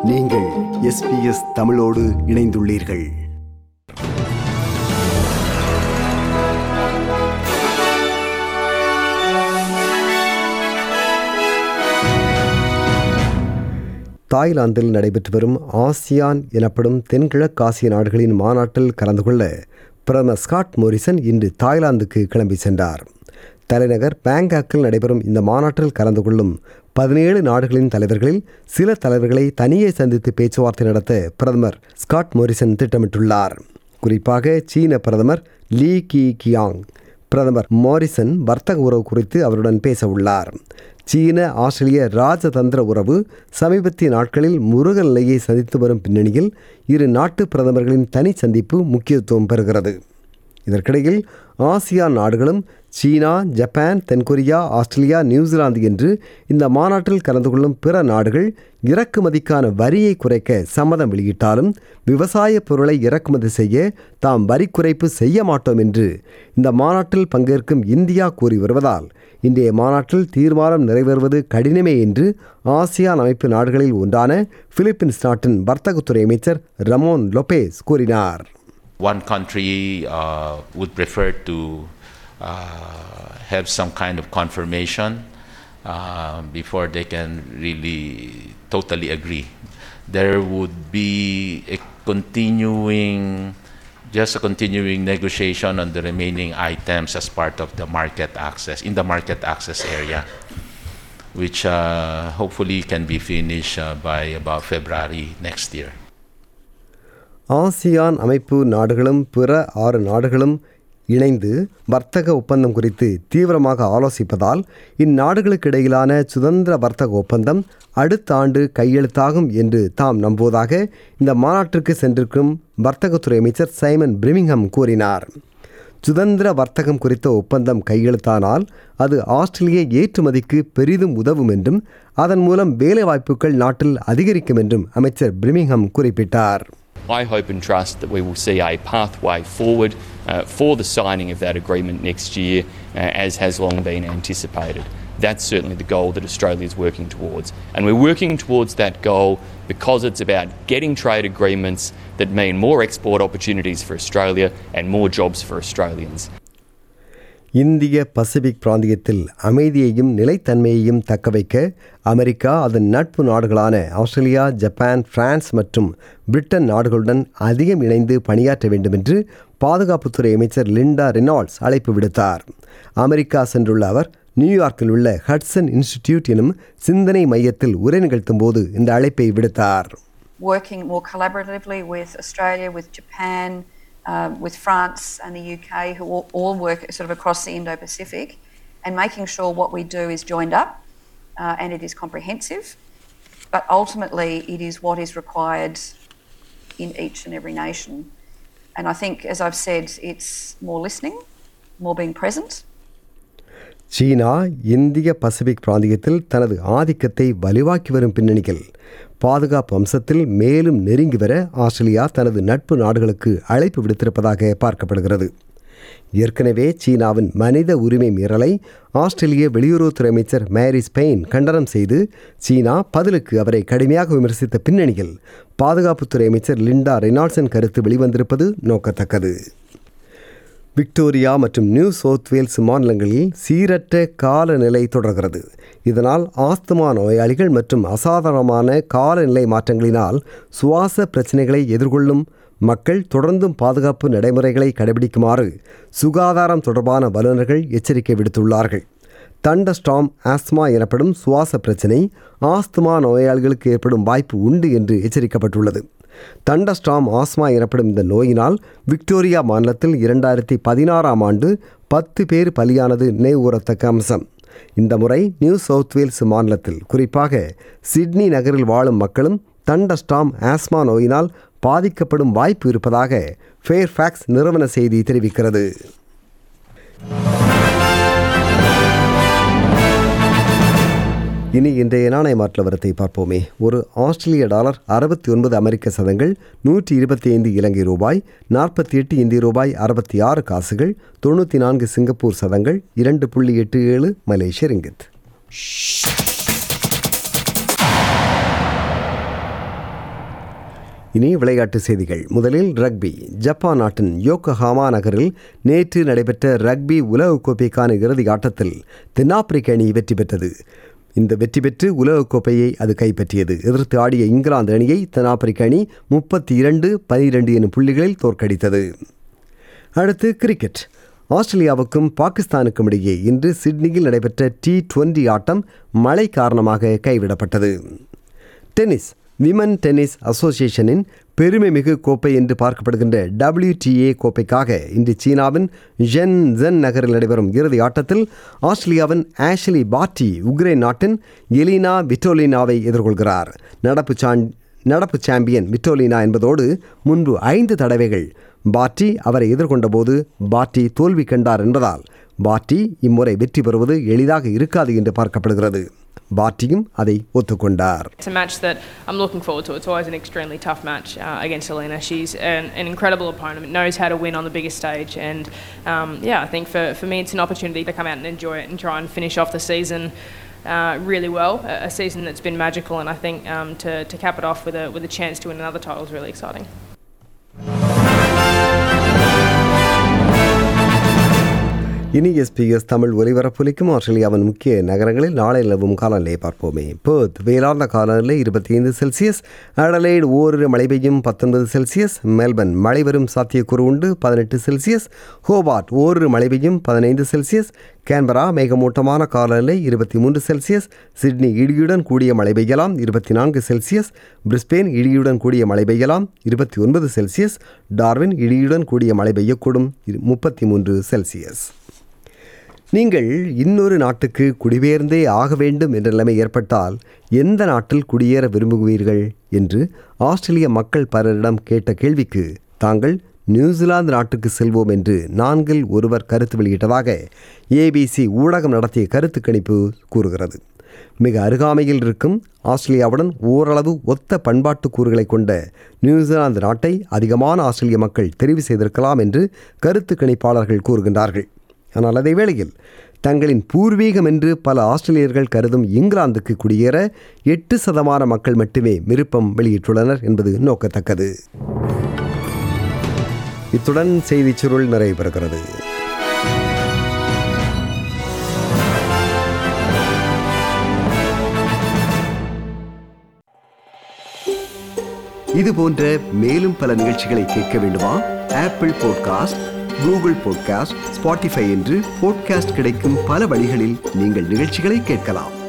நீங்கள் எஸ்பிஎஸ் தமிழோடு இணைந்துள்ளீர்கள் தாய்லாந்தில் நடைபெற்று வரும் ஆசியான் எனப்படும் தென்கிழக்காசிய நாடுகளின் மாநாட்டில் கலந்து கொள்ள பிரதமர் ஸ்காட் மோரிசன் இன்று தாய்லாந்துக்கு கிளம்பி சென்றார் தலைநகர் பேங்காக்கில் நடைபெறும் இந்த மாநாட்டில் கலந்து கொள்ளும் பதினேழு நாடுகளின் தலைவர்களில் சில தலைவர்களை தனியே சந்தித்து பேச்சுவார்த்தை நடத்த பிரதமர் ஸ்காட் மோரிசன் திட்டமிட்டுள்ளார் குறிப்பாக சீன பிரதமர் லீ கி கியாங் பிரதமர் மாரிசன் வர்த்தக உறவு குறித்து அவருடன் பேச உள்ளார் சீன ஆஸ்திரேலிய ராஜதந்திர உறவு சமீபத்திய நாட்களில் முருக நிலையை சந்தித்து வரும் பின்னணியில் இரு நாட்டு பிரதமர்களின் தனி சந்திப்பு முக்கியத்துவம் பெறுகிறது இதற்கிடையில் ஆசியான் நாடுகளும் சீனா ஜப்பான் தென்கொரியா ஆஸ்திரேலியா நியூசிலாந்து என்று இந்த மாநாட்டில் கலந்து கொள்ளும் பிற நாடுகள் இறக்குமதிக்கான வரியை குறைக்க சம்மதம் வெளியிட்டாலும் விவசாய பொருளை இறக்குமதி செய்ய தாம் வரி குறைப்பு செய்ய மாட்டோம் என்று இந்த மாநாட்டில் பங்கேற்கும் இந்தியா கூறி வருவதால் இன்றைய மாநாட்டில் தீர்மானம் நிறைவேறுவது கடினமே என்று ஆசியான் அமைப்பு நாடுகளில் ஒன்றான பிலிப்பீன்ஸ் நாட்டின் வர்த்தகத்துறை அமைச்சர் ரமோன் லொபேஸ் கூறினார் one country uh, would prefer to uh, have some kind of confirmation uh, before they can really totally agree. There would be a continuing, just a continuing negotiation on the remaining items as part of the market access, in the market access area, which uh, hopefully can be finished uh, by about February next year. ASEAN அமைப்பு நாடுகளும் பிற ஆறு நாடுகளும் இணைந்து வர்த்தக ஒப்பந்தம் குறித்து தீவிரமாக ஆலோசிப்பதால் இந்நாடுகளுக்கு இடையிலான சுதந்திர வர்த்தக ஒப்பந்தம் அடுத்த ஆண்டு கையெழுத்தாகும் என்று தாம் நம்புவதாக இந்த மாநாட்டிற்கு சென்றிருக்கும் வர்த்தகத்துறை அமைச்சர் சைமன் பிரிமிங்ஹம் கூறினார் சுதந்திர வர்த்தகம் குறித்த ஒப்பந்தம் கையெழுத்தானால் அது ஆஸ்திரேலிய ஏற்றுமதிக்கு பெரிதும் உதவும் என்றும் அதன் மூலம் வேலைவாய்ப்புகள் நாட்டில் அதிகரிக்கும் என்றும் அமைச்சர் பிரிமிங்ஹம் குறிப்பிட்டார் I hope and trust that we will see a pathway forward uh, for the signing of that agreement next year, uh, as has long been anticipated. That's certainly the goal that Australia is working towards. And we're working towards that goal because it's about getting trade agreements that mean more export opportunities for Australia and more jobs for Australians. இந்திய Pacific பிராந்தியத்தில் அமைதியையும் நிலைத்தன்மையையும் தக்கவைக்க America அதன் நட்பு நாடுகளான Australia Japan France மற்றும் Britain நாடுகளுடன் அதிகம் இணைந்து பணியாற்ற வேண்டும் என்று பாதுகாப்புத்துறை அமைச்சர் லிண்டா ரெனால்ட்ஸ் அழைப்பு விடுத்தார் அமெரிக்கா சென்றுள்ள அவர் நியூயார்க்கில் உள்ள ஹட்சன் இன்ஸ்டிடியூட் எனும் சிந்தனை மையத்தில் உரை நிகழ்த்தும் போது இந்த அழைப்பை விடுத்தார் working more collaboratively with Australia, with Japan, um, with France and the UK, who all, all work sort of across the Indo Pacific, and making sure what we do is joined up uh, and it is comprehensive. But ultimately, it is what is required in each and every nation. And I think, as I've said, it's more listening, more being present, சீனா இந்திய Pacific பிராந்தியத்தில் தனது ஆதிக்கத்தை வலுவாக்கி வரும் பின்னணியில் பாதுகாப்பு அம்சத்தில் மேலும் நெருங்கி வர ஆஸ்திரேலியா தனது நட்பு நாடுகளுக்கு அழைப்பு விடுத்திருப்பதாக பார்க்கப்படுகிறது ஏற்கனவே சீனாவின் மனித உரிமை மீறலை ஆஸ்திரேலிய வெளியுறவுத்துறை அமைச்சர் மேரி ஸ்பெயின் கண்டனம் செய்து சீனா பதிலுக்கு அவரை கடுமையாக விமர்சித்த பின்னணியில் பாதுகாப்புத்துறை அமைச்சர் லிண்டா ரெனால்ட்சன் கருத்து வெளிவந்திருப்பது நோக்கத்தக்கது விக்டோரியா மற்றும் நியூ சவுத் வேல்ஸ் மாநிலங்களில் சீரற்ற காலநிலை தொடர்கிறது இதனால் ஆஸ்துமா நோயாளிகள் மற்றும் அசாதாரணமான காலநிலை மாற்றங்களினால் சுவாச பிரச்சனைகளை எதிர்கொள்ளும் மக்கள் தொடர்ந்தும் பாதுகாப்பு நடைமுறைகளை கடைபிடிக்குமாறு சுகாதாரம் தொடர்பான வல்லுநர்கள் எச்சரிக்கை விடுத்துள்ளார்கள் தண்டஸ்டாம் ஆஸ்துமா எனப்படும் சுவாச பிரச்சினை ஆஸ்துமா நோயாளிகளுக்கு ஏற்படும் வாய்ப்பு உண்டு என்று எச்சரிக்கப்பட்டுள்ளது தண்டஸ்டாம் ஆஸ்மா எனப்படும் இந்த நோயினால் விக்டோரியா மாநிலத்தில் இரண்டாயிரத்தி பதினாறாம் ஆண்டு பத்து பேர் பலியானது நினைவுகூரத்தக்க அம்சம் இந்த முறை நியூ சவுத் வேல்ஸ் மாநிலத்தில் குறிப்பாக சிட்னி நகரில் வாழும் மக்களும் தண்டஸ்டாம் ஆஸ்மா நோயினால் பாதிக்கப்படும் வாய்ப்பு இருப்பதாக ஃபேர்ஃபேக்ஸ் நிறுவன செய்தி தெரிவிக்கிறது இனி இன்றைய நாணய மாற்ற வரத்தை பார்ப்போமே ஒரு ஆஸ்திரேலிய டாலர் அறுபத்தி ஒன்பது அமெரிக்க சதங்கள் நூற்றி இருபத்தி ஐந்து இலங்கை ரூபாய் நாற்பத்தி எட்டு இந்திய ரூபாய் அறுபத்தி ஆறு காசுகள் தொண்ணூற்றி நான்கு சிங்கப்பூர் சதங்கள் இரண்டு புள்ளி எட்டு ஏழு மலேசிய ரிங்கித் இனி விளையாட்டு செய்திகள் முதலில் ரக்பி ஜப்பான் நாட்டின் யோக்கஹாமா நகரில் நேற்று நடைபெற்ற ரக்பி உலகக்கோப்பைக்கான இறுதி ஆட்டத்தில் தென்னாப்பிரிக்க அணி வெற்றி பெற்றது இந்த வெற்றி பெற்று உலகக்கோப்பையை அது கைப்பற்றியது எதிர்த்து ஆடிய இங்கிலாந்து அணியை தென்னாப்பிரிக்க அணி முப்பத்தி இரண்டு பனிரெண்டு எனும் புள்ளிகளில் தோற்கடித்தது அடுத்து கிரிக்கெட் ஆஸ்திரேலியாவுக்கும் பாகிஸ்தானுக்கும் இடையே இன்று சிட்னியில் நடைபெற்ற டி டுவெண்டி ஆட்டம் மழை காரணமாக கைவிடப்பட்டது டென்னிஸ் விமன் டென்னிஸ் அசோசியேஷனின் பெருமைமிகு கோப்பை என்று பார்க்கப்படுகின்ற WTA கோப்பைக்காக இன்று சீனாவின் ஜென் ஜென் நகரில் நடைபெறும் இறுதி ஆட்டத்தில் ஆஸ்திரேலியாவின் ஆஷ்லி பாட்டி உக்ரைன் நாட்டின் எலினா விட்டோலினாவை எதிர்கொள்கிறார் நடப்பு சான் நடப்பு சாம்பியன் விட்டோலினா என்பதோடு முன்பு ஐந்து தடவைகள் பாட்டி அவரை எதிர்கொண்டபோது பாட்டி தோல்வி கண்டார் என்பதால் பாட்டி இம்முறை வெற்றி பெறுவது எளிதாக இருக்காது என்று பார்க்கப்படுகிறது பாட்டியும் அதை ஒத்துக்கொண்டார் It's a match that I'm looking forward to. It's always an extremely tough match uh, against Elena. She's an, an incredible opponent, knows how to win on the biggest stage, and um, yeah, I think for, for me it's an opportunity to come out and enjoy it and try and finish off the season uh, really well. A, a season that's been magical, and I think um, to, to cap it off with a with a chance to win another title is really exciting. இனி SBS Tamil ஒலிபரப்பொலிக்கும் ஆஸ்திரேலியாவின் முக்கிய நகரங்களில் நாளை நிலவும் காலநிலையை பார்ப்போமே birth வேளாண்ட காலநிலை இருபத்தி ஐந்து செல்சியஸ் அடலைடு ஓரிரு மழை பெய்யும் பத்தொன்பது செல்சியஸ் மெல்பர்ன் மழை வரும் சாத்தியக்கூறு உண்டு பதினெட்டு செல்சியஸ் ஹோபார்ட் ஓரிரு மழை பெய்யும் பதினைந்து செல்சியஸ் கேன்பரா மேகமூட்டமான காலநிலை இருபத்தி மூன்று செல்சியஸ் சிட்னி இடியுடன் கூடிய மழை பெய்யலாம் இருபத்தி நான்கு செல்சியஸ் பிரிஸ்பெயின் இடியுடன் கூடிய மழை பெய்யலாம் இருபத்தி ஒன்பது செல்சியஸ் டார்வின் இடியுடன் கூடிய மழை பெய்யக்கூடும் முப்பத்தி மூன்று செல்சியஸ் நீங்கள் இன்னொரு நாட்டுக்கு குடிபெயர்ந்தே ஆக வேண்டும் என்ற நிலைமை ஏற்பட்டால் எந்த நாட்டில் குடியேற விரும்புவீர்கள் என்று ஆஸ்திரேலிய மக்கள் பலரிடம் கேட்ட கேள்விக்கு தாங்கள் நியூசிலாந்து நாட்டுக்கு செல்வோம் என்று நான்கில் ஒருவர் கருத்து வெளியிட்டதாக ஏபிசி ஊடகம் நடத்திய கருத்து கணிப்பு கூறுகிறது மிக அருகாமையில் இருக்கும் ஆஸ்திரேலியாவுடன் ஓரளவு ஒத்த பண்பாட்டு கூறுகளை கொண்ட நியூசிலாந்து நாட்டை அதிகமான ஆஸ்திரேலிய மக்கள் தெரிவு செய்திருக்கலாம் என்று கருத்து கணிப்பாளர்கள் கூறுகின்றார்கள் ஆனால் அதே வேளையில் தங்களின் பூர்வீகம் என்று பல ஆஸ்திரேலியர்கள் கருதும் இங்கிலாந்துக்கு குடியேற எட்டு சதமான மக்கள் மட்டுமே விருப்பம் வெளியிட்டுள்ளனர் என்பது நோக்கத்தக்கது இத்துடன் செய்திச் சுருள் நிறைவு பெறுகிறது இது போன்ற மேலும் பல நிகழ்ச்சிகளை கேட்க வேண்டுமா Apple podcast Google podcast Spotify என்று பாட்காஸ்ட் கிடைக்கும் பல வழிகளில் நீங்கள் நிகழ்ச்சிகளை கேட்கலாம்